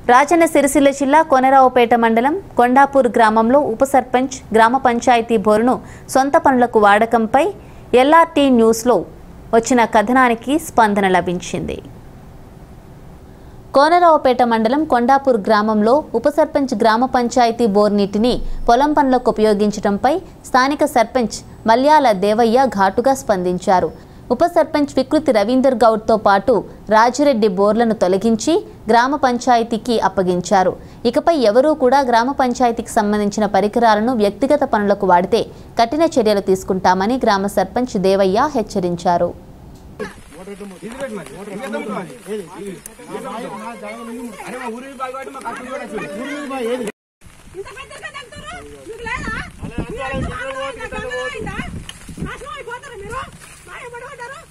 రాజన్న సిరిసిల్ల జిల్లా కొనరావుపేట మండలం కొండాపూర్ గ్రామంలో ఉప సర్పంచ్ గ్రామ పంచాయతీ బోరును సొంత పనులకు వాడకంపై ఎల్ఆర్టీ న్యూస్లో వచ్చిన కథనానికి స్పందన లభించింది కోనరావుపేట మండలం కొండాపూర్ గ్రామంలో ఉప సర్పంచ్ గ్రామ పంచాయతీ బోర్ నీటిని పొలం పనులకు ఉపయోగించడంపై స్థానిక సర్పంచ్ మల్యాల దేవయ్య ఘాటుగా స్పందించారు ఉప సర్పంచ్ వికృతి రవీందర్ గౌడ్తో పాటు రాజిరెడ్డి బోర్లను తొలగించి గ్రామ పంచాయతీకి అప్పగించారు ఇకపై ఎవరూ కూడా గ్రామ పంచాయతీకి సంబంధించిన పరికరాలను వ్యక్తిగత పనులకు వాడితే కఠిన చర్యలు తీసుకుంటామని గ్రామ సర్పంచ్ దేవయ్య హెచ్చరించారు ఇంత పెద్దగా తగ్గుతారు మీకు లేదా మీరు గంగలో అయిందా నాశనం అయిపోతారు మీరు మాయ పడబడ్డారు